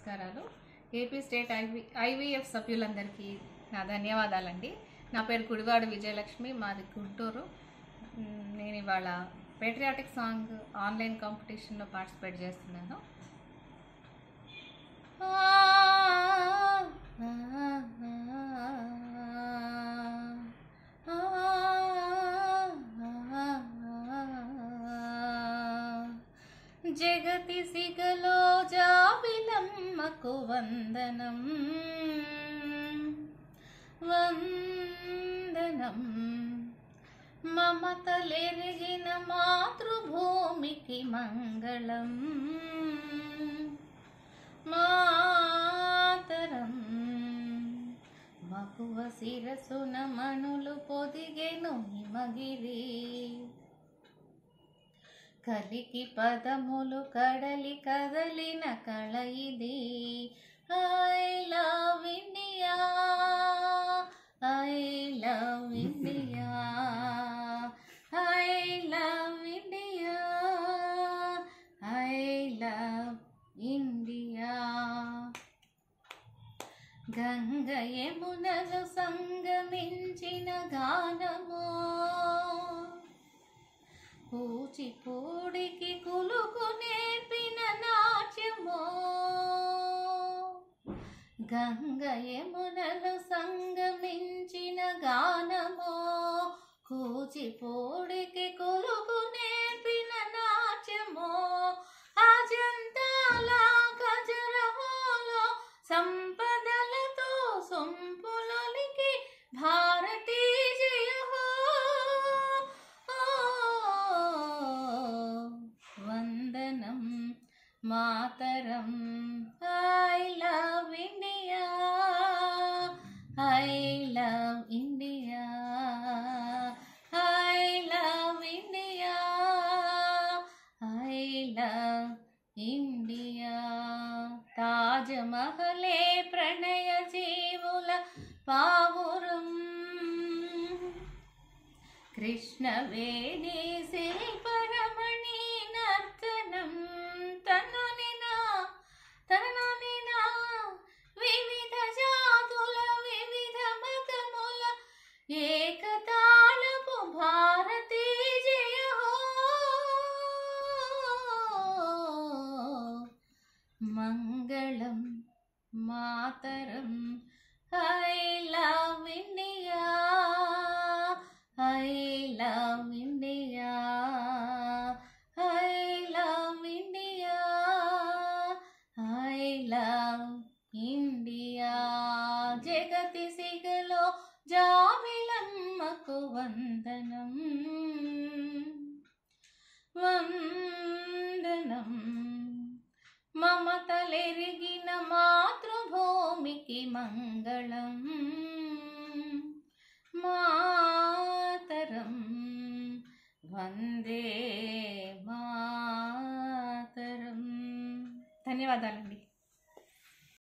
నమస్కారాలు AP state IV IVF సభ్యులందరికీ నా ధన్యవాదాలండి నా పేరు కుడివాడ విజయలక్ష్మి మాది గుంటూరు మ్, నేను ఇవాళ పేట్రియాటిక్ సాంగ్ ఆన్లైన్ కాంపిటీషన్లో పార్టిసిపేట్ చేస్తున్నాను జగతి సిగలో జాబిలమ్మకు వందనం వందనం మమతలెరిగిన మాతృభూమికి మంగళం మాతరం మకువ శిరసున మణులు పొదిగెను హిమగిరి కలికి పదములు కడలి కదలిన కళ ఇది I love India I love India I love India I love India Ganga యమునలు సంగమించిన గానమో కూచిపూడికి కులుకు నేర్పిన నాట్యమో గంగ యమునలు సంగమించిన గానమో కూచిపూడికి కులుకు నేర్పిన నాట్యమో అజంతాల గజరహోలో సంపదలతో సొంపులొలికి భారతీయ వందనం మాతరం I love India I love India I love India I love India తాజ్మహలే ప్రణయ జీవుల పావురం కృష్ణవేణి శిల్పరమణి నర్తనం తనునినా తననినా వివిధ జాతుల వివిధ మతముల ఏకతాళపు భారతీయ మంగళం మాతరం I love India I love India I love India I love India జగతి సిగలో జాబిలమ్మకు వందనం వందనం మమతలెరిగిన మాతృభూమికి మంగళం మాతరం వందే మాతరం ధన్యవాదాలండి